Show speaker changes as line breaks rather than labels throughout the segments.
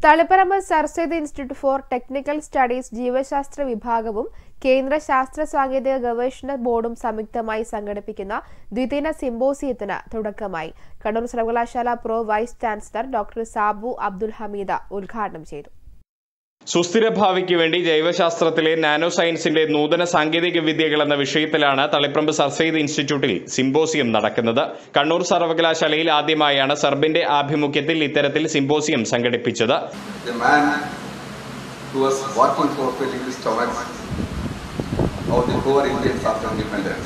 Taliparamba Sir Syed institute for technical studies ജീവശാസ്ത്ര വിഭാഗവും കേന്ദ്ര ശാസ്ത്ര സാങ്കേതിക ഗവേഷണ ബോർഡും സംയുക്തമായി സംഘടിപ്പിക്കുന്ന ദ്വിദിന സിംബോസിയത്തിന് തുടക്കമായി കണ്ണൂർ സർവകലാശാല pro vice chancellor doctor Sabu Abdul Hameed ഉദ്ഘാടനം ചെയ്തു
സുസ്ഥിര ഭാവിക്ക് വേണ്ടി ജൈവശാസ്ത്രത്തിലെ നാനോ സയൻസിന്റെ നൂതന സാങ്കേതിക വിദ്യകൾ എന്ന വിഷയത്തിലാണ് തളിപ്പറമ്പ് സർ സെയ്ദ് ഇൻസ്റ്റിറ്റ്യൂട്ടിൽ സിംബോസിയം നടക്കുന്നത് കണ്ണൂർ സർവകലാശാലയിൽ ആദ്യമായാണ് സർബിന്റെ ആഭിമുഖ്യത്തിൽ ഇത്തരത്തിൽ സിംബോസിയം സംഘടിപ്പിച്ചത്
the man who was working for filling the stomachs of the poor Indians after independence.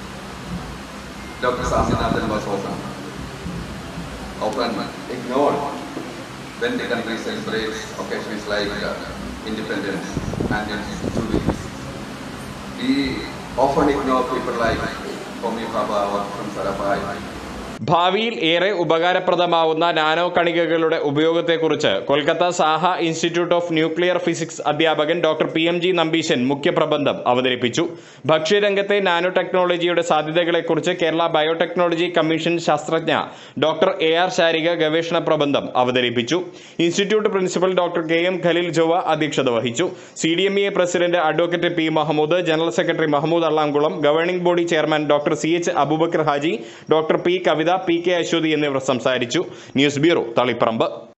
Dr. Swaminathan was often, often ignored when the country celebrates occasions like uh, independence and its jubilees. We often ignore people like Homi Bhabha or from Sarabhai
ഭാവിയിൽ ഏറെ ഉപകാരപ്രദമാവുന്ന nano കണികകളുടെ ഉപയോഗത്തെക്കുറിച്ച് Kolkata Saha institute of nuclear physics അധ്യാപകൻ doctor P M G Nambeesan മുഖ്യപ്രബന്ധം അവതരിപ്പിച്ചു ഭക്ഷ്യരംഗത്തെ nano ടെക്നോളജിയുടെ സാധ്യതകളെക്കുറിച്ച് കേരള ബയോടെക്നോളജി കമ്മീഷൻ ശാസ്ത്രജ്ഞ ഡോക്ടർ എ ആർ ശാരിക ഗവേഷണ പ്രബന്ധം അവതരിപ്പിച്ചു institute principal doctor K M Khaleel Jowa അധ്യക്ഷത വഹിച്ചു C D M E president advocate P Mahmood general secretary Mahmood Allamkulam governing body chairman doctor C H Abubacker Haji doctor P Kavitha P K Aswathy എന്നിവർ സംസാരിച്ചു ന്യൂസ് ബ്യൂറോ തളിപ്പറമ്പ്